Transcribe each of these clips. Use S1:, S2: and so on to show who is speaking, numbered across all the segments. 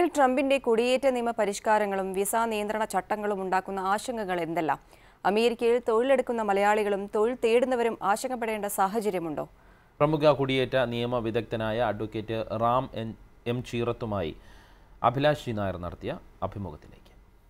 S1: Donald ട്രംപിന്റെ കുടിയേറ്റ നിയമ പരിഷ്കാരങ്ങളും വിസ നിയന്ത്രണ ചട്ടങ്ങളും ഉണ്ടാക്കുന്ന ആശങ്കകൾ എന്തെല്ലാം അമേരിക്കയിൽ തൊഴിലെടുക്കുന്ന മലയാളികളും തൊഴിൽ തേടുന്നവരും ആശങ്കപ്പെടേണ്ട സാഹചര്യമുണ്ടോ
S2: പ്രമുഖ കുടിയേറ്റ നിയമ വിദഗ്ധനായ അഡ്വക്കേറ്റ് റാം എൻ എം ചീറത്തുമായി അഭിലാഷ് ജി നായർ നടത്തിയ അഭിമുഖത്തിലേക്ക്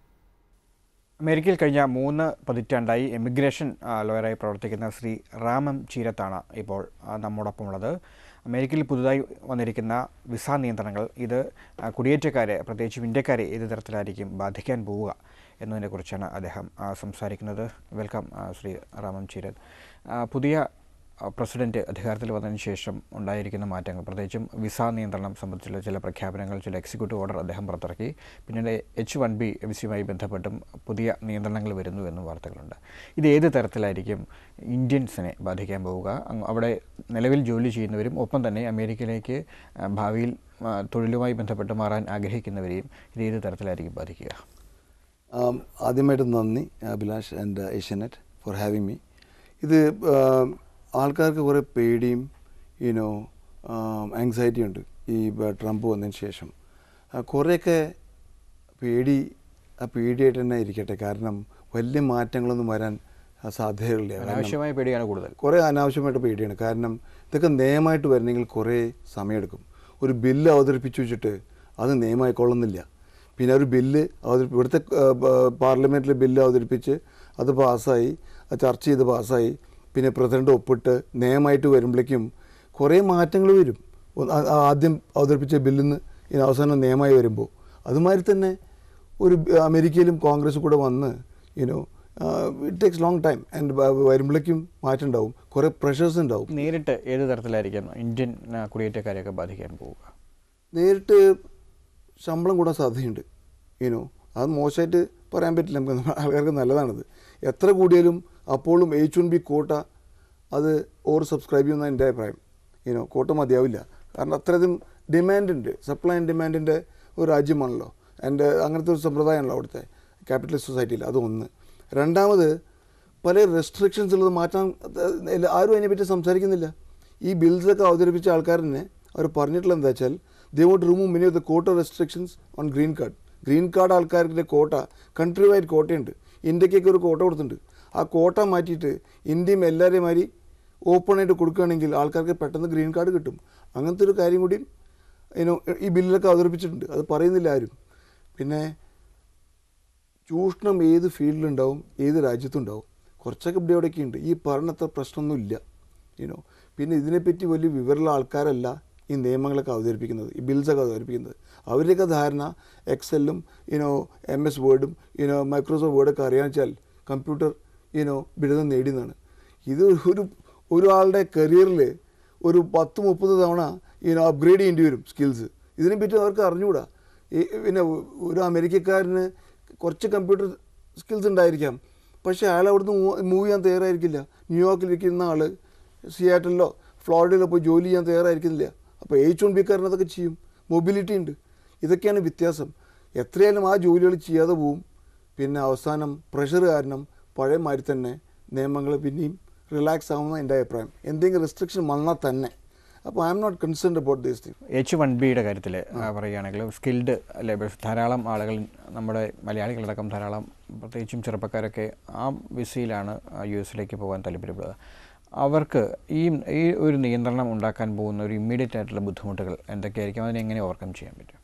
S3: അമേരിക്കയിൽ കഴിഞ്ഞ മൂന്ന് പതിറ്റാണ്ടായി എമിഗ്രേഷൻ ആ, ലോയറായി പ്രവർത്തിക്കുന്ന ശ്രീ റാമം ചീരത്താണ് ഇപ്പോൾ ആ, നമ്മോടൊപ്പമുള്ളത് അമേരിക്കയിൽ പുതുതായി വന്നിരിക്കുന്ന വിസ നിയന്ത്രണങ്ങൾ ഇത് ആ, കുടിയേറ്റക്കാരെ പ്രത്യേകിച്ചും ഇന്ത്യക്കാരെ ഏത് തരത്തിലായിരിക്കും ബാധിക്കാൻ പോവുക എന്നതിനെക്കുറിച്ചാണ് അദ്ദേഹം ആ, സംസാരിക്കുന്നത് വെൽക്കം ആ, ശ്രീ റാമം ചീരത് ആ, പുതിയ ആ, പ്രസിഡന്റ് അധികാരത്തിൽ വന്നതിന് ശേഷം ഉണ്ടായിരിക്കുന്ന മാറ്റങ്ങൾ പ്രത്യേകിച്ചും വിസ നിയന്ത്രണം സംബന്ധിച്ചുള്ള ചില പ്രഖ്യാപനങ്ങൾ ചില എക്സിക്യൂട്ടീവ് ഓർഡർ അദ്ദേഹം പുറത്തിറക്കി പിന്നീട് എച്ച് വൺ ബി വിസയുമായി ബന്ധപ്പെട്ടും പുതിയ നിയന്ത്രണങ്ങൾ വരുന്നു എന്നും വാർത്തകളുണ്ട് ഇത് ഏത് തരത്തിലായിരിക്കും ഇന്ത്യൻസിനെ ബാധിക്കാൻ പോവുക അങ്ങ് അവിടെ നിലവിൽ ജോലി ചെയ്യുന്നവരും ഒപ്പം തന്നെ അമേരിക്കയിലേക്ക് ആ, ഭാവിയിൽ ആ, തൊഴിലുമായി ബന്ധപ്പെട്ട് മാറാൻ ആഗ്രഹിക്കുന്നവരെയും ഇത് ഏത് തരത്തിലായിരിക്കും ബാധിക്കുക
S4: ആം, ആദ്യമായിട്ട് നന്ദി Abhilash and Asianet for having me ഇത് ആം, ആൾക്കാർക്ക് കുറേ പേടിയും യുനോ ആങ്സൈറ്റി ഉണ്ട് ഈ ബ- ട്രംപ് വന്നതിന് ശേഷം ആ, കുറേയൊക്കെ പേടി ആ പേടിയായിട്ട് തന്നെ ഇരിക്കട്ടെ കാരണം വലിയ മാറ്റങ്ങളൊന്നും വരാൻ ആ, സാധ്യതകളില്ല കാരണം
S3: അനാവശ്യമായ പേടിയാണ് കൂടുതൽ
S4: കുറേ അനാവശ്യമായിട്ട് പേടിയാണ് കാരണം ഇതൊക്കെ നിയമമായിട്ട് വരണമെങ്കിൽ കുറേ സമയമെടുക്കും ഒരു ബില്ല് അവതരിപ്പിച്ചു വെച്ചിട്ട് അത് നിയമമായിക്കൊള്ളുന്നില്ല പിന്നെ ഒരു ബില്ല് അവതരിപ്പി ഇവിടുത്തെ പാർലമെൻറ്റിൽ ബില്ല് അവതരിപ്പിച്ച് അത് പാസ്സായി അത് ചർച്ച ചെയ്ത് പാസ്സായി പിന്നെ പ്രസിഡന്റ് ഒപ്പിട്ട് നിയമമായിട്ട് വരുമ്പോഴേക്കും കുറേ മാറ്റങ്ങൾ വരും ഒന്ന് ആ- ആ ആദ്യം അവതരിപ്പിച്ച ബില്ലിൽ നിന്ന് ഇനി അവസാനം നിയമമായി വരുമ്പോൾ അതുമാതിരി തന്നെ ഒരു ബ- അമേരിക്കയിലും കോൺഗ്രസ് കൂടെ വന്ന് you know it takes long time and വരുമ്പോഴേക്കും മാറ്റം ഉണ്ടാവും കുറേ പ്രഷേഴ്സ് ഉണ്ടാവും
S3: നേരിട്ട് ഏത് തരത്തിലായിരിക്കും ഇന്ത്യൻ ആ, കുടിയേറ്റക്കാരെയൊക്കെ ബാധിക്കാൻ പോവുക
S4: നേരിട്ട് ശമ്പളം കൂടാൻ സാധ്യതയുണ്ട് യുനോ അത് മോശമായിട്ട് പറയാൻ പറ്റില്ല നമുക്ക് ആൾക്കാർക്ക് നല്ലതാണത് എത്ര കൂടിയാലും അപ്പോഴും എച്ച് വൺ ബി കോട്ട അത് ഓവർ സബ്സ്ക്രൈബ് ചെയ്യുന്ന എൻ്റെ അഭിപ്രായം യുനോ കോട്ട മതിയാവില്ല കാരണം അത്രയധികം ഡിമാൻഡ് ഉണ്ട് സപ്ലൈ ആൻഡ് ഡിമാൻഡിൻ്റെ ഒരു രാജ്യമാണല്ലോ എൻ്റെ അങ്ങനത്തെ ഒരു സമ്പ്രദായമാണല്ലോ അവിടുത്തെ ക്യാപിറ്റലിസ്റ്റ് സൊസൈറ്റിയിൽ അതൊന്ന് രണ്ടാമത് പല റെസ്ട്രിക്ഷൻസ് ഉള്ളത് മാറ്റാൻ അഹ് ആരും അതിനെപ്പറ്റി സംസാരിക്കുന്നില്ല ഈ ബിൽസൊക്കെ അവതരിപ്പിച്ച ആൾക്കാരനെ അവർ പറഞ്ഞിട്ടുള്ളത് എന്താ വെച്ചാൽ they won't remove many of the quota restrictions on green card green card ആൾക്കാരുടെ കോട്ട കൺട്രി വൈഡ് കോട്ടയുണ്ട് ഇന്ത്യക്കൊക്കെ ഒരു കോട്ട കൊടുത്തിട്ടുണ്ട് ആ കോട്ട മാറ്റിയിട്ട് ഇന്ത്യയും എല്ലാവരെയും മാതിരി ഓപ്പണായിട്ട് കൊടുക്കുകയാണെങ്കിൽ ആൾക്കാർക്ക് പെട്ടെന്ന് ഗ്രീൻ കാർഡ് കിട്ടും അങ്ങനത്തെ ഒരു കാര്യം കൂടി ഇനോ ഈ ബില്ലിലൊക്കെ അവതരിപ്പിച്ചിട്ടുണ്ട് അത് പറയുന്നില്ല ആരും പിന്നെ ചൂഷണം ഏത് ഫീൽഡിലുണ്ടാവും ഏത് രാജ്യത്തുണ്ടാവും കുറച്ചൊക്കെ ഇവിടെ ഇവിടെയൊക്കെ ഉണ്ട് ഈ പറഞ്ഞത്ര പ്രശ്നമൊന്നുമില്ല യുനോ പിന്നെ ഇതിനെപ്പറ്റി വലിയ വിവരമുള്ള ആൾക്കാരല്ല ഈ നിയമങ്ങളൊക്കെ അവതരിപ്പിക്കുന്നത് ഈ ബിൽസൊക്കെ അവതരിപ്പിക്കുന്നത് അവരുടെയൊക്കെ ധാരണ എക്സലും യുനോ എം എസ് വേർഡും യുനോ മൈക്രോസോഫ്റ്റ് വേർഡൊക്കെ അറിയാന്ന് വെച്ചാൽ കമ്പ്യൂട്ടർ യുനോ ബിരുദം നേടിയെന്നാണ് ഇത് ഒരു ഒരാളുടെ കരിയറിൽ ഒരു പത്ത് മുപ്പത് തവണ യുനോ അപ്ഗ്രേഡ് ചെയ്യേണ്ടി വരും സ്കിൽസ് ഇതിനെപ്പറ്റി അവർക്ക് അറിഞ്ഞുകൂടാ ഈ പിന്നെ ഒരു അമേരിക്കക്കാരന് കുറച്ച് കമ്പ്യൂട്ടർ സ്കിൽസ് ഉണ്ടായിരിക്കാം പക്ഷേ അയാൾ അവിടുന്ന് മൂവ് ചെയ്യാൻ തയ്യാറായിരിക്കില്ല ന്യൂയോർക്കിലിരിക്കുന്ന ആൾ സിയാറ്റലിലോ ഫ്ലോറിഡയിലോ പോയി ജോലി ചെയ്യാൻ തയ്യാറായിരിക്കുന്നില്ല അപ്പോൾ എച്ച് വൺ ബിക്കാരൻ അതൊക്കെ ചെയ്യും മൊബിലിറ്റി ഉണ്ട് ഇതൊക്കെയാണ് വ്യത്യാസം എത്രയായാലും ആ ജോലികൾ ചെയ്യാതെ പോവും പിന്നെ അവസാനം പ്രഷർ കാരണം പഴയ മാതിരി തന്നെ നിയമങ്ങൾ പിന്നെയും റിലാക്സ് ആവുന്ന എൻ്റെ അഭിപ്രായം എന്തെങ്കിലും റെസ്ട്രിക്ഷൻ വന്നാൽ തന്നെ അപ്പോൾ I'm not concerned about these thing
S3: H one ബിയുടെ കാര്യത്തിൽ പറയുകയാണെങ്കിൽ സ്കിൽഡ് ലേബേഴ്സ് ധാരാളം ആളുകൾ നമ്മുടെ മലയാളികളടക്കം ധാരാളം പ്രത്യേകിച്ചും ചെറുപ്പക്കാരൊക്കെ ആ വിസയിലാണ് യു എസിലേക്ക് പോകാൻ താല്പര്യപ്പെടുക അവർക്ക് ഈ ഈ ഒരു നിയന്ത്രണം ഉണ്ടാക്കാൻ പോകുന്ന ഒരു ഇമ്മീഡിയറ്റ് ആയിട്ടുള്ള ബുദ്ധിമുട്ടുകൾ എന്തൊക്കെയായിരിക്കും അതിനെ എങ്ങനെ ഓവർകം ചെയ്യാൻ പറ്റും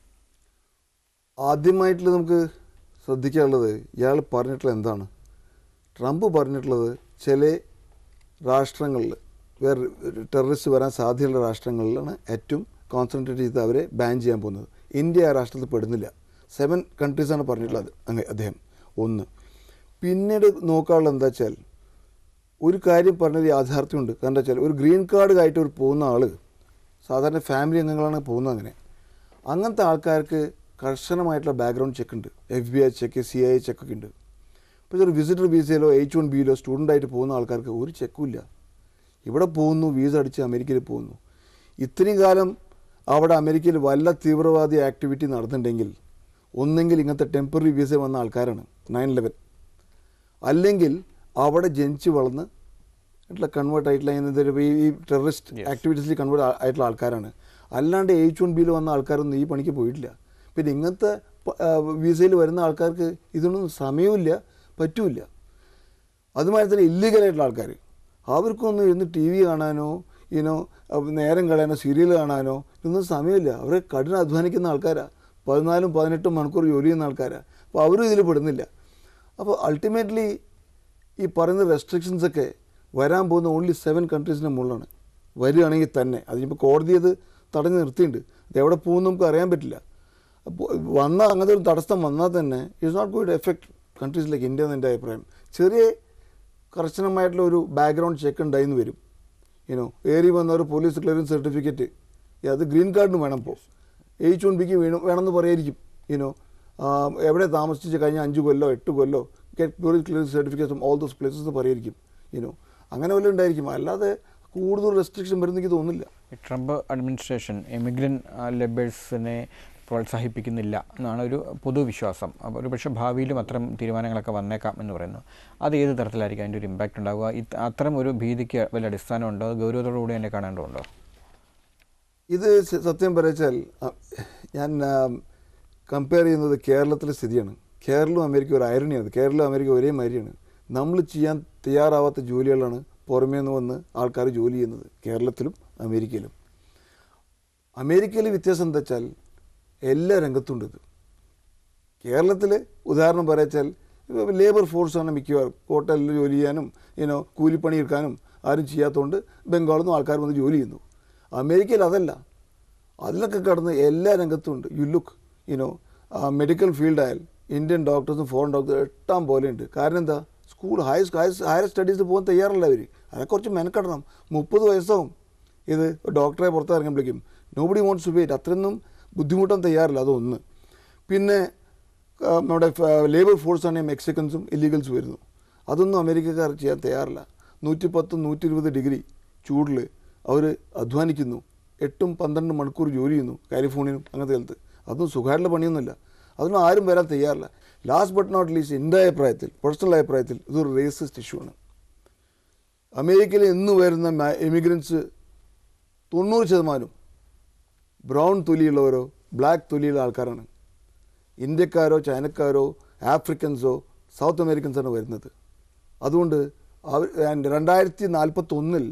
S4: ആദ്യമായിട്ടുള്ള നമുക്ക് ശ്രദ്ധിക്കാനുള്ളത് ഇയാൾ പറഞ്ഞിട്ടുള്ളത് എന്താണ് ട്രംപ് പറഞ്ഞിട്ടുള്ളത് ചില രാഷ്ട്രങ്ങളിൽ വേറെ ടെററിസ്റ്റ് വരാൻ സാധ്യതയുള്ള രാഷ്ട്രങ്ങളിലാണ് ഏറ്റവും കോൺസെൻട്രേറ്റ് ചെയ്ത് അവരെ ബാൻ ചെയ്യാൻ പോകുന്നത് ഇന്ത്യ ആ രാഷ്ട്രത്തിൽ പെടുന്നില്ല സെവൻ കൺട്രീസാണ് പറഞ്ഞിട്ടുള്ളത് അങ്ങ് അദ്ദേഹം ഒന്ന് പിന്നീട് നോക്കാനുള്ളത് എന്താ വെച്ചാൽ ഒരു കാര്യം പറഞ്ഞൊരു യാഥാർത്ഥ്യമുണ്ട് കാരണം എന്താ വെച്ചാൽ ഒരു ഗ്രീൻ കാർഡ് ആയിട്ട് ഒരു പോകുന്ന ആൾ സാധാരണ ഫാമിലി അംഗങ്ങളാണ് പോകുന്നത് അങ്ങനെ അങ്ങനത്തെ ആൾക്കാർക്ക് കർശനമായിട്ടുള്ള ബാക്ക്ഗ്രൗണ്ട് ചെക്ക് ഉണ്ട് F B I check C I ചെക്കൊക്കെ ഉണ്ട് ഇപ്പോൾ ഒരു വിസിറ്റർ വിസയിലോ എച്ച് വൺ ബിയിലോ സ്റ്റുഡൻ്റായിട്ട് പോകുന്ന ആൾക്കാർക്ക് ഒരു ചെക്കും ഇല്ല ഇവിടെ പോകുന്നു വീസ അടിച്ച് അമേരിക്കയിൽ പോകുന്നു ഇത്രയും കാലം അവിടെ അമേരിക്കയിൽ വല്ല തീവ്രവാദി ആക്ടിവിറ്റി നടന്നിട്ടുണ്ടെങ്കിൽ ഒന്നെങ്കിൽ ഇങ്ങനത്തെ ടെമ്പററി വിസ വന്ന ആൾക്കാരാണ് നയൻ ലെവൻ അല്ലെങ്കിൽ അവിടെ ജനിച്ച് വളർന്ന് ആയിട്ടുള്ള കൺവേർട്ട് ആയിട്ടുള്ള ഇങ്ങനത്തെ ഒരു ഈ- ഈ ടെററിസ്റ്റ് ആക്ടിവിറ്റീസിൽ കൺവേർട്ട് ആയിട്ടുള്ള ആൾക്കാരാണ് അല്ലാണ്ട് എച്ച് വൺ ബിയിൽ വന്ന ആൾക്കാരൊന്നും ഈ പണിക്ക് പോയിട്ടില്ല പിന്നെ ഇങ്ങനത്തെ വിസയിൽ വരുന്ന ആൾക്കാർക്ക് ഇതിനൊന്നും സമയമില്ല പറ്റൂല അതുമാതിരി തന്നെ ഇല്ലീഗലായിട്ടുള്ള ആൾക്കാർ അവർക്കൊന്നും ഇരുന്ന് ടി വി കാണാനോ ഇനോ നേരം കളയാനോ സീരിയൽ കാണാനോ ഇതൊന്നും സമയമില്ല അവർ കഠിന അധ്വാനിക്കുന്ന ആൾക്കാരാണ് പതിനാലും പതിനെട്ടും മണിക്കൂർ ജോലി ചെയ്യുന്ന ആൾക്കാരാണ് അപ്പോൾ അവരും ഇതിൽ പെടുന്നില്ല അപ്പോൾ അൾട്ടിമേറ്റ്ലി ഈ പറയുന്ന റെസ്ട്രിക്ഷൻസ് ഒക്കെ വരാൻ പോകുന്ന ഓൺലി സെവൻ കൺട്രീസിൻ്റെ മുകളിലാണ് വരികയാണെങ്കിൽ തന്നെ അതിനിപ്പോൾ കോടതി അത് തടഞ്ഞു നിർത്തിയിട്ടുണ്ട് അത് എവിടെ പോകുമെന്ന് നമുക്ക് അറിയാൻ പറ്റില്ല അപ്പോൾ വന്ന അങ്ങനത്തെ ഒരു തടസ്സം വന്നാൽ തന്നെ ഇറ്റ്സ് നോട്ട് ഗോയിഡ് എഫക്ട് കൺട്രീസ് ലൈക്ക് ഇന്ത്യ എന്ന് എൻ്റെ അഭിപ്രായം ചെറിയ കർശനമായിട്ടുള്ള ഒരു ബാക്ക്ഗ്രൗണ്ട് ചെക്ക് ഉണ്ടായിന്ന് വരും യുനോ ഏറി വന്ന ഒരു പോലീസ് ക്ലിയറൻസ് സർട്ടിഫിക്കറ്റ് അത് ഗ്രീൻ കാർഡിന് വേണം ഇപ്പോൾ എയ്ച്ച് വൺ ബിക്ക് വേണം വേണമെന്ന് പറയായിരിക്കും യുനോ എവിടെ താമസിച്ച് കഴിഞ്ഞ അഞ്ച് കൊല്ലോ എട്ട് കൊല്ലോ get police clearance certificate all those places എന്ന് പറയായിരിക്കും യുനോ അങ്ങനെ വല്ലതും ഉണ്ടായിരിക്കും അല്ലാതെ കൂടുതൽ റെസ്ട്രിക്ഷൻ വരുന്നെനിക്ക് തോന്നുന്നില്ല
S3: ഈ ട്രംപ് അഡ്മിനിസ്ട്രേഷൻ എമിഗ്രൻ ലെബേഴ്സിനെ പ്രോത്സാഹിപ്പിക്കുന്നില്ല എന്നാണ് ഒരു പൊതുവിശ്വാസം അപ്പോൾ ഒരു പക്ഷേ ഭാവിയിലും അത്തരം തീരുമാനങ്ങളൊക്കെ വന്നേക്കാം എന്ന് പറയുന്നു അത് ഏത് തരത്തിലായിരിക്കും അതിൻ്റെ ഒരു ഇമ്പാക്റ്റ് ഉണ്ടാവുക ഇത് അത്തരം ഒരു ഭീതിക്ക് വല്ല അടിസ്ഥാനമുണ്ടോ അത് ഗൗരവത്തോടുകൂടി തന്നെ കാണേണ്ടതുണ്ടോ
S4: ഇത് സ- സത്യം പറയച്ചാൽ അ- ഞാൻ കമ്പയർ ചെയ്യുന്നത് കേരളത്തിലെ സ്ഥിതിയാണ് കേരളവും അമേരിക്ക ഒരു ഐറണിയാണ് കേരളവും അമേരിക്ക ഒരേ മാതിരിയാണ് നമ്മൾ ചെയ്യാൻ തയ്യാറാവാത്ത ജോലികളാണ് പുറമേ നിന്ന് വന്ന് ആൾക്കാർ ജോലി ചെയ്യുന്നത് കേരളത്തിലും അമേരിക്കയിലും അമേരിക്കയിൽ വ്യത്യാസം എന്താ വെച്ചാൽ എല്ലാ രംഗത്തും ഉണ്ട് ഇത് കേരളത്തിൽ ഉദാഹരണം പറയാച്ചാൽ ലേബർ ഫോഴ്സാണ് മിക്കവാറും ഹോട്ടലിൽ ജോലി ചെയ്യാനും ഇനോ കൂലിപ്പണി എടുക്കാനും ആരും ചെയ്യാത്തതുകൊണ്ട് ബംഗാളിൽ നിന്നും ആൾക്കാർ വന്ന് ജോലി ചെയ്യുന്നു അമേരിക്കയിൽ അതല്ല അതിലൊക്കെ കടന്ന് എല്ലാ രംഗത്തും ഉണ്ട് യു ലുക്ക് യുനോ മെഡിക്കൽ ഫീൽഡായാൽ ഇന്ത്യൻ ഡോക്ടേഴ്സും ഫോറിൻ ഡോക്ടേഴ്സും എട്ടാം പോലെ ഉണ്ട് കാരണം എന്താ സ്കൂൾ ഹയർ ഹയർ സ്റ്റഡീസ് പോകാൻ തയ്യാറല്ല അവർ അതിനെ കുറച്ച് മെനക്കെടണം മുപ്പത് വയസ്സാവും ഇത് ഡോക്ടറെ പുറത്ത് ഇറങ്ങുമ്പോഴേക്കും നോബഡി വോണ്ട്സ് ടു വെയിറ്റ് അത്രയൊന്നും ബുദ്ധിമുട്ടാൻ തയ്യാറില്ല അതൊന്ന് പിന്നെ ആ, നമ്മുടെ ലേബർ ഫോഴ്സാണ് മെക്സിക്കൻസും ഇല്ലീഗൽസും വരുന്നു അതൊന്നും അമേരിക്കക്കാർ ചെയ്യാൻ തയ്യാറില്ല നൂറ്റി പത്ത് നൂറ്റി ഇരുപത് ഡിഗ്രി ചൂടിൽ അവർ അധ്വാനിക്കുന്നു എട്ടും പന്ത്രണ്ട് മണിക്കൂർ ജോലി ചെയ്യുന്നു കാലിഫോർണിയനും അങ്ങനത്തെ സ്ഥലത്ത് അതൊന്നും സുഖമായിട്ടുള്ള പണിയൊന്നുമില്ല അതൊന്നും ആരും വരാൻ തയ്യാറില്ല ലാസ്റ്റ് ബട്ട് നോട്ട് ലീസ്റ്റ് എൻ്റെ അഭിപ്രായത്തിൽ പേഴ്സണൽ അഭിപ്രായത്തിൽ ഇതൊരു റേസിസ്റ്റ് ഇഷ്യൂ ആണ് അമേരിക്കയിൽ ഇന്ന് വരുന്ന എമിഗ്രൻസ് തൊണ്ണൂറ് ശതമാനം ബ്രൗൺ തൊലിയുള്ളവരോ ബ്ലാക്ക് തൊലിയുള്ള ആൾക്കാരാണ് ഇന്ത്യക്കാരോ ചൈനക്കാരോ ആഫ്രിക്കൻസോ സൗത്ത് അമേരിക്കൻസാണ് വരുന്നത് അതുകൊണ്ട് അവർ and രണ്ടായിരത്തി നാൽപ്പത്തൊന്നിൽ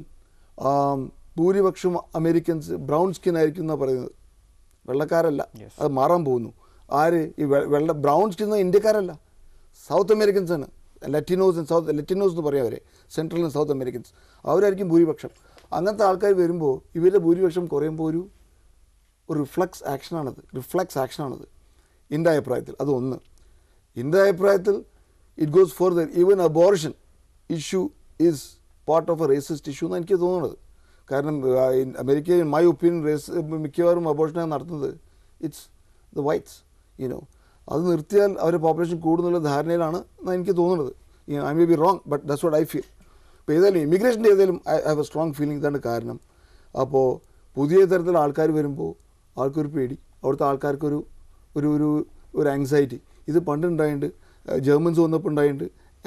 S4: ഭൂരിപക്ഷം അമേരിക്കൻസ് ബ്രൗൺ സ്കിൻ ആയിരിക്കും എന്നാണ് പറയുന്നത് വെള്ളക്കാരല്ല അത് മാറാൻ പോകുന്നു ആര് ഈ വെ- വെള്ള ബ്രൗൺ സ്കിൻ എന്ന ഇന്ത്യക്കാരല്ല സൗത്ത് അമേരിക്കൻസ് ആണ് ലറ്റിനോസ് സൗത്ത് ലറ്റിനോസ് എന്ന് പറയാം അവരെ സെൻട്രൽ ആൻഡ് സൗത്ത് അമേരിക്കൻസ് അവരായിരിക്കും ഭൂരിപക്ഷം അങ്ങനത്തെ ആൾക്കാർ വരുമ്പോൾ ഇവരുടെ ഭൂരിപക്ഷം കുറയുമ്പോൾ ഒരു ഒരു റിഫ്ലക്സ് ആക്ഷനാണത് റിഫ്ലക്സ് ആക്ഷനാണത് എൻ്റെ അഭിപ്രായത്തിൽ അത് ഒന്ന് എൻ്റെ അഭിപ്രായത്തിൽ it goes for the even abortion issue is part of a racist issue എന്ന് എനിക്ക് തോന്നുന്നത് കാരണം America in my opinion race മിക്കവാറും അബോർഷനെ നടത്തുന്നത് ഇറ്റ്സ് ദ വൈറ്റ്സ് യുനോ അത് നിർത്തിയാൽ അവരുടെ പോപ്പുലേഷൻ കൂടുന്നുള്ള ധാരണയിലാണ് എന്നാണ് എനിക്ക് തോന്നുന്നത് I may be wrong but that's what I feel ഇപ്പോൾ ഏതായാലും ഇമിഗ്രേഷൻ്റെ ഏതായാലും I have a strong feeling ഇതാണ് കാരണം അപ്പോൾ പുതിയ തരത്തിലുള്ള ആൾക്കാർ വരുമ്പോൾ ആൾക്കൊരു പേടി അവിടുത്തെ ആൾക്കാർക്കൊരു ഒരു ഒരു ഒരു ആങ്സൈറ്റി ഇത് പണ്ടുണ്ടായിട്ടുണ്ട് ജർമ്മൻസ് വന്നപ്പോൾ ഉണ്ടായിട്ടുണ്ട്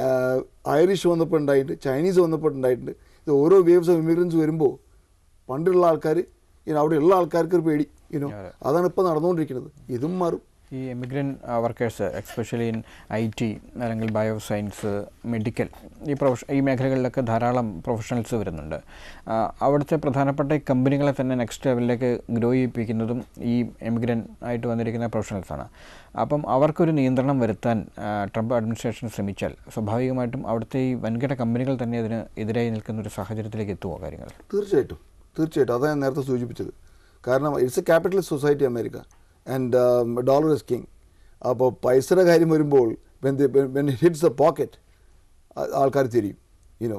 S4: ഐറിഷ് വന്നപ്പോൾ ഉണ്ടായിട്ടുണ്ട് ചൈനീസ് വന്നപ്പോൾ ഉണ്ടായിട്ടുണ്ട് ഇത് ഓരോ വേവ്സ് ഓഫ് ഇമിഗ്രൻസ് വരുമ്പോൾ പണ്ടുള്ള ആൾക്കാർ അവിടെയുള്ള ആൾക്കാർക്ക് ഒരു പേടി യുനോ അതാണ് ഇപ്പോൾ നടന്നുകൊണ്ടിരിക്കുന്നത് ഇതും മാറും
S3: ഈ emigrant workers especially in I T അല്ലെങ്കിൽ ബയോ സയൻസ് മെഡിക്കൽ ഈ പ്രൊഫഷ ഈ മേഖലകളിലൊക്കെ ധാരാളം പ്രൊഫഷണൽസ് വരുന്നുണ്ട് ആ, അവിടുത്തെ പ്രധാനപ്പെട്ട ഈ കമ്പനികളെ തന്നെ നെക്സ്റ്റ് ലെവലിലേക്ക് ഗ്രോ ചെയ്യിപ്പിക്കുന്നതും ഈ എമിഗ്രൻ ആയിട്ട് വന്നിരിക്കുന്ന പ്രൊഫഷണൽസാണ് അപ്പം അവർക്കൊരു നിയന്ത്രണം വരുത്താൻ ആ, ട്രംപ് അഡ്മിനിസ്ട്രേഷൻ ശ്രമിച്ചാൽ സ്വാഭാവികമായിട്ടും അവിടുത്തെ ഈ വൻകിട കമ്പനികൾ തന്നെ അതിന് എതിരായി നിൽക്കുന്ന ഒരു സാഹചര്യത്തിലേക്ക് എത്തുമോ കാര്യങ്ങൾ
S4: തീർച്ചയായിട്ടും തീർച്ചയായിട്ടും അതാണ് ഞാൻ നേരത്തെ സൂചിപ്പിച്ചത് കാരണം it's a capitalist society America and dollar is king അപ്പോൾ പൈസയുടെ കാര്യം വരുമ്പോൾ വെൻ ഹിറ്റ്സ് ദ പോക്കറ്റ് ആൾക്കാർ തിരിയും യുനോ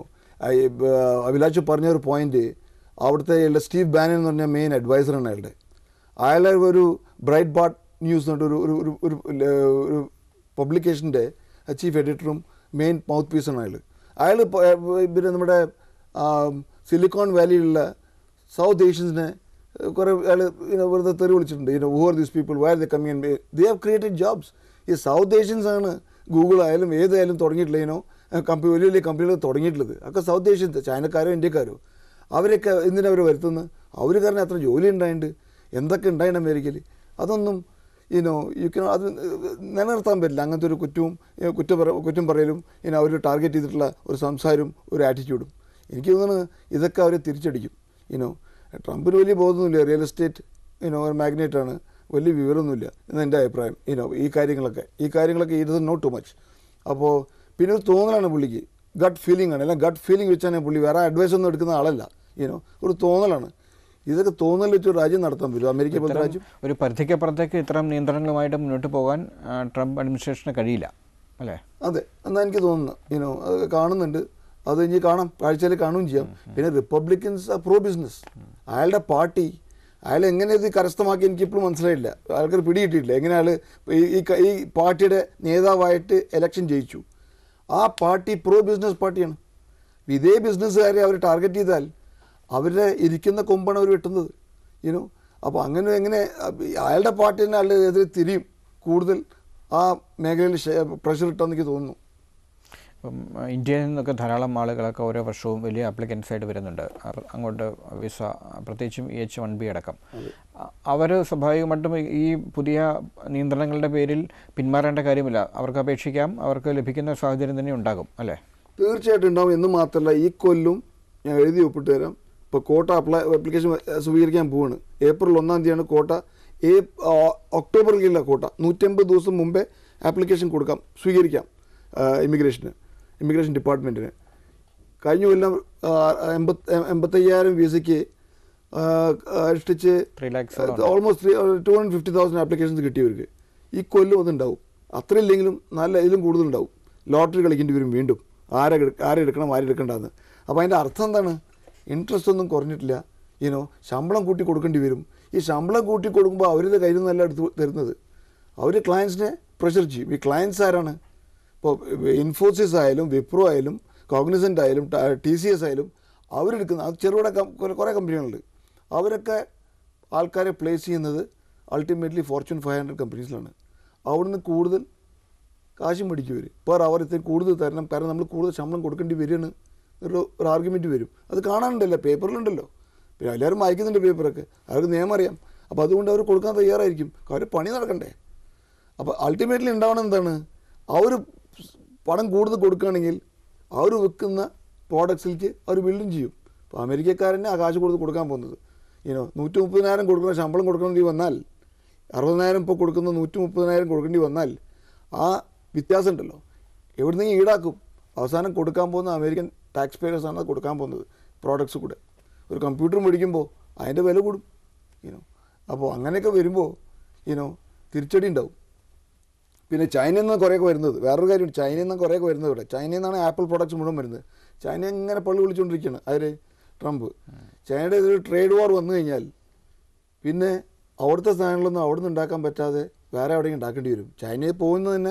S4: അഭിലാഷ് പറഞ്ഞ ഒരു പോയിന്റ് അവിടുത്തെ അയാളുടെ സ്റ്റീവ് ബാനൻ എന്ന് പറഞ്ഞ മെയിൻ അഡ്വൈസറാണ് അയാളുടെ അയാളെ ഒരു ബ്രൈറ്റ് ബാട്ട് ന്യൂസ് എന്ന് പറഞ്ഞിട്ട് ഒരു ഒരു ഒരു ഒരു പബ്ലിക്കേഷൻ്റെ ചീഫ് എഡിറ്ററും മെയിൻ മൗത്ത് പീസാണ് അയാൾ അയാൾ പിന്നെ നമ്മുടെ സിലിക്കോൺ വാലിയിലുള്ള സൗത്ത് ഏഷ്യൻസിനെ കുറേ അയാൾ വെറുതെ തെറി വിളിച്ചിട്ടുണ്ട് you know who are these people were the common they have created jobs ഈ സൗത്ത് ഏഷ്യൻസ് ആണ് ഗൂഗിൾ ആയാലും ഏതായാലും തുടങ്ങിയിട്ടില്ല യുനോ കമ്പനി വലിയ വലിയ കമ്പനികൾ തുടങ്ങിയിട്ടുള്ളത് ഒക്കെ സൗത്ത് ഏഷ്യൻസ് ചൈനക്കാരോ ഇന്ത്യക്കാരോ അവരൊക്കെ എന്തിനാ അവർ വരുത്തുന്നത് അവർ കാരണം അത്ര ജോലി ഉണ്ടായിട്ടുണ്ട് എന്തൊക്കെ ഉണ്ടായിട്ടുണ്ട് അമേരിക്കയിൽ അതൊന്നും ഇനോ യു കെ അത് നിലനിർത്താൻ പറ്റില്ല അങ്ങനത്തെ ഒരു കുറ്റവും ഏ, കുറ്റം പറ കുറ്റം പറയലും ഇനോ അവർ ടാർഗറ്റ് ചെയ്തിട്ടുള്ള ഒരു സംസാരവും ഒരു ആറ്റിറ്റ്യൂഡും എനിക്ക് തോന്നുന്നു ഇതൊക്കെ അവർ തിരിച്ചടിക്കും ഇനോ ട്രംപിന് വലിയ ബോധമൊന്നുമില്ല റിയൽ എസ്റ്റേറ്റ് ഇനോ ഒരു മാഗ്നേറ്റാണ് വലിയ വിവരമൊന്നുമില്ല എന്ന് എൻ്റെ അഭിപ്രായം ഇനോ ഈ കാര്യങ്ങളൊക്കെ ഈ കാര്യങ്ങളൊക്കെ ഇത് നോട്ട് ടു മച്ച് അപ്പോൾ പിന്നെ ഒരു തോന്നലാണ് പുള്ളിക്ക് ഗട്ട് ഫീലിംഗ് ആണ് അല്ല ഗട്ട് ഫീലിംഗ് വെച്ചാണ് പുള്ളി വേറെ അഡ്വൈസ് ഒന്നും എടുക്കുന്ന ആളല്ല ഇനോ ഒരു തോന്നലാണ് ഇതൊക്കെ തോന്നൽ വെച്ച് ഒരു രാജ്യം നടത്താൻ പറ്റും അമേരിക്ക പോലത്തെ രാജ്യം
S3: ഒരു പരിധിക്കപ്പുറത്തേക്ക് ഇത്തരം നിയന്ത്രണങ്ങളുമായിട്ട് മുന്നോട്ട് പോകാൻ ആ, ട്രംപ് അഡ്മിനിസ്ട്രേഷന് കഴിയില്ല അല്ലേ
S4: അതെ എന്നാ എനിക്ക് തോന്നുന്നു യുനോ അത് കാണുന്നുണ്ട് അത് ഇനി കാണാം കാഴ്ചയിൽ കാണുകയും ചെയ്യാം പിന്നെ റിപ്പബ്ലിക്കൻസ് പ്രോ ബിസിനസ് അയാളുടെ പാർട്ടി അയാൾ എങ്ങനെ ഇത് കരസ്ഥമാക്കി എനിക്ക് ഇപ്പോഴും മനസ്സിലായില്ല ആൾക്കാർ പിടികിട്ടിയിട്ടില്ല എങ്ങനെ അയാൾ ഈ ഈ ക- ഈ പാർട്ടിയുടെ നേതാവായിട്ട് ഇലക്ഷൻ ജയിച്ചു ആ പാർട്ടി പ്രോ ബിസിനസ് പാർട്ടിയാണ് ഇതേ ബിസിനസ്സുകാരെ അവർ ടാർഗറ്റ് ചെയ്താൽ അവരുടെ ഇരിക്കുന്ന കൊമ്പാണ് അവർ വെട്ടുന്നത് യുനോ അപ്പോൾ അങ്ങനെ എങ്ങനെ അഹ് അയാളുടെ പാർട്ടി തന്നെ അയാളുടെ എതിരെ തിരിയും കൂടുതൽ ആ മേഖലയിൽ പ്രഷർ ഇട്ടെന്ന് എനിക്ക് തോന്നുന്നു
S3: അപ്പം ആ, ഇന്ത്യയിൽ നിന്നൊക്കെ ധാരാളം ആളുകളൊക്കെ ഓരോ വർഷവും വലിയ അപ്ലിക്കൻസ് ആയിട്ട് വരുന്നുണ്ട് അപ്പൊ അങ്ങോട്ട് വിസ പ്രത്യേകിച്ചും ഈ എച്ച് വൺ ബി അടക്കം അവർ സ്വാഭാവികമായിട്ടും ഈ- ഈ പുതിയ നിയന്ത്രണങ്ങളുടെ പേരിൽ പിന്മാറേണ്ട കാര്യമില്ല അവർക്ക് അപേക്ഷിക്കാം അവർക്ക് ലഭിക്കുന്ന സാഹചര്യം തന്നെ ഉണ്ടാകും അല്ലേ
S4: തീർച്ചയായിട്ടും ഉണ്ടാവും എന്ന് മാത്രമല്ല ഈ കൊല്ലും ഞാൻ എഴുതി ഒപ്പിട്ട് തരാം ഇപ്പോൾ കോട്ട അപ്ലൈ ആപ്ലിക്കേഷൻ സ്വീകരിക്കാൻ പോവാണ് ഏപ്രിൽ ഒന്നാം തീയതിയാണ് കോട്ട ഏ ഒക്ടോബറിലുള്ള കോട്ട നൂറ്റമ്പത് ദിവസം മുമ്പേ ആപ്ലിക്കേഷൻ കൊടുക്കാം സ്വീകരിക്കാം ഇമിഗ്രേഷന് ഇമിഗ്രേഷൻ ഡിപ്പാർട്ട്മെൻറ്റിന് കഴിഞ്ഞ കൊല്ലം ആ, എൺപത് എൺപത്തയ്യായിരം വിസയ്ക്ക് അനുഷ്ഠിച്ച്
S3: three lakhs
S4: almost two hundred fifty thousand applications കിട്ടിയവർക്ക് ഈ കൊല്ലം അതുണ്ടാവും അത്ര ഇല്ലെങ്കിലും നല്ല ഇതിലും കൂടുതലുണ്ടാവും ലോട്ടറി കളിക്കേണ്ടി വരും വീണ്ടും ആരെ എടു- ആരെ എടുക്കണം ആരെ എടുക്കണ്ടെന്ന് അപ്പോൾ അതിൻ്റെ അർത്ഥം എന്താണ് ഇൻട്രസ്റ്റ് ഒന്നും കുറഞ്ഞിട്ടില്ല ഈനോ ശമ്പളം കൂട്ടി കൊടുക്കേണ്ടി വരും ഈ ശമ്പളം കൂട്ടി കൊടുക്കുമ്പോൾ അവരുടെ കയ്യിൽ നിന്നല്ല എടുത്ത് തരുന്നത് അവർ ക്ലയൻസിനെ പ്രഷർ ചെയ്യും ഈ ക്ലയൻസ് ആരാണ് ഇപ്പോൾ ഇൻഫോസിസ് ആയാലും വിപ്രോ ആയാലും കോഗ്നിസൻ്റ് ആയാലും ടി സി എസ് ആയാലും അവരെടുക്കുന്ന അത് ചെറുകിട കം- കുറെ- കുറേ കമ്പനികളുണ്ട് അവരൊക്കെ ആൾക്കാരെ പ്ലേസ് ചെയ്യുന്നത് അൾട്ടിമേറ്റ്ലി ഫോർച്യൂൺ ഫൈവ് ഹൺഡ്രഡ് കമ്പനീസിലാണ് അവിടുന്ന് കൂടുതൽ കാശും മേടിക്കും വരും പെർ അവർ ഇത്രയും കൂടുതൽ തരണം കാരണം നമ്മൾ കൂടുതൽ ശമ്പളം കൊടുക്കേണ്ടി വരികയാണ് ഒരു ഒരു ആർഗ്യുമെൻറ്റ് വരും അത് കാണാനുണ്ടല്ലോ പേപ്പറിലുണ്ടല്ലോ പിന്നെ എല്ലാവരും വായിക്കുന്നുണ്ട് പേപ്പറൊക്കെ അവർക്ക് നിയമം അറിയാം അപ്പോൾ അതുകൊണ്ട് അവർ കൊടുക്കാൻ തയ്യാറായിരിക്കും അവർ പണി നടക്കണ്ടേ അപ്പോൾ അൾട്ടിമേറ്റ്ലി ഉണ്ടാവണം എന്താണ് അവർ പണം കൂടുതൽ കൊടുക്കുകയാണെങ്കിൽ അവർ വിൽക്കുന്ന പ്രോഡക്ട്സിലേക്ക് അവർ ബിൽഡും ചെയ്യും അപ്പോൾ അമേരിക്കക്കാരനെ ആ കാശ് കൊടുത്ത് കൊടുക്കാൻ പോകുന്നത് ഇനോ നൂറ്റി മുപ്പതിനായിരം കൊടുക്കുന്ന ശമ്പളം കൊടുക്കേണ്ടി വന്നാൽ അറുപതിനായിരം ഇപ്പോൾ കൊടുക്കുന്ന നൂറ്റി മുപ്പതിനായിരം കൊടുക്കേണ്ടി വന്നാൽ ആ വ്യത്യാസം ഉണ്ടല്ലോ എവിടുന്നെങ്കിലും ഈടാക്കും അവസാനം കൊടുക്കാൻ പോകുന്ന അമേരിക്കൻ ടാക്സ് പേയേഴ്സാണ് അത് കൊടുക്കാൻ പോകുന്നത് പ്രോഡക്ട്സ് കൂടെ ഒരു കമ്പ്യൂട്ടർ മേടിക്കുമ്പോൾ അതിൻ്റെ വില കൂടും ഇനോ അപ്പോൾ അങ്ങനെയൊക്കെ വരുമ്പോൾ ഇനോ തിരിച്ചടി ഉണ്ടാവും പിന്നെ ചൈനയിൽ നിന്ന് കുറേയൊക്കെ വരുന്നത് വേറൊരു കാര്യം ചൈനയിൽ നിന്ന് കുറേയൊക്കെ വരുന്നത് ഇവിടെ ചൈനയിൽ നിന്നാണ് ആപ്പിൾ പ്രോഡക്ട്സ് മുഴുവൻ വരുന്നത് ചൈന ഇങ്ങനെ പള്ളി വിളിച്ചുകൊണ്ടിരിക്കുകയാണ് ആര് ട്രംപ് ചൈനയുടെ ഇതിൽ ട്രേഡ് വാർ വന്നു കഴിഞ്ഞാൽ പിന്നെ അവിടുത്തെ സാധനങ്ങളൊന്നും അവിടെ നിന്ന് ഉണ്ടാക്കാൻ പറ്റാതെ വേറെ എവിടെയും ഉണ്ടാക്കേണ്ടി വരും ചൈനയിൽ പോകുന്നത് തന്നെ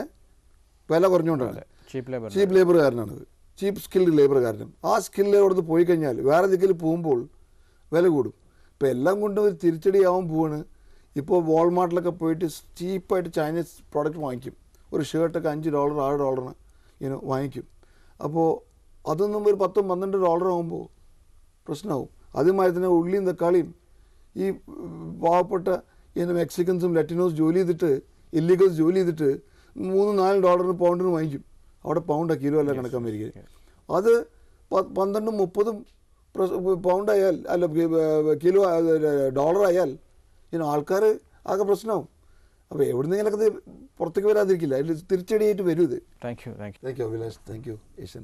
S4: വില കുറഞ്ഞുകൊണ്ടാണ്
S3: ചീപ്പ് ലേബർ
S4: ചീപ്പ് ലേബർ കാരനാണത് ചീപ്പ് സ്കിൽഡ് ലേബർ കാരണം ആ സ്കില്ല് അവിടുന്ന് പോയി കഴിഞ്ഞാൽ വേറെ ദിക്കിൽ പോകുമ്പോൾ വില കൂടും ഇപ്പോൾ എല്ലാം കൊണ്ടും ഒരു തിരിച്ചടിയാവാൻ പോവാണ് ഇപ്പോൾ വാൾമാർട്ടിലൊക്കെ പോയിട്ട് ചീപ്പായിട്ട് ചൈനീസ് പ്രോഡക്റ്റ് വാങ്ങിക്കും ഒരു ഷർട്ടൊക്കെ അഞ്ച് ഡോളർ ആറ് ഡോളറിന് ഇങ്ങനെ വാങ്ങിക്കും അപ്പോൾ അതൊന്നും ഒരു പത്തും പന്ത്രണ്ട് ഡോളർ ആകുമ്പോൾ പ്രശ്നമാവും അതുമാതിരി തന്നെ ഉള്ളിയും തക്കാളിയും ഈ പാവപ്പെട്ട ഇങ്ങനെ മെക്സിക്കൻസും ലറ്റിനോസ് ജോലി ചെയ്തിട്ട് ഇല്ലീഗൽസ് ജോലി ചെയ്തിട്ട് മൂന്ന് നാല് ഡോളറിന് പൗണ്ടിന് വാങ്ങിക്കും അവിടെ പൗണ്ടാണ് കിലോ അല്ല കണക്ക് അമേരിക്ക അത് പ- പന്ത്രണ്ടും മുപ്പതും പൗണ്ട് ആയാൽ അല്ല കിലോ ഡോളർ ആയാൽ ഇങ്ങനെ ആൾക്കാർ ആകെ പ്രശ്നമാവും അപ്പോൾ എവിടുന്നെങ്കിലൊക്കെ ഇത് പുറത്തേക്ക് വരാതിരിക്കില്ല അതിൽ തിരിച്ചടിയായിട്ട് വരും ഇത്
S3: thank you thank you
S4: thank you Abhilash thank you Asian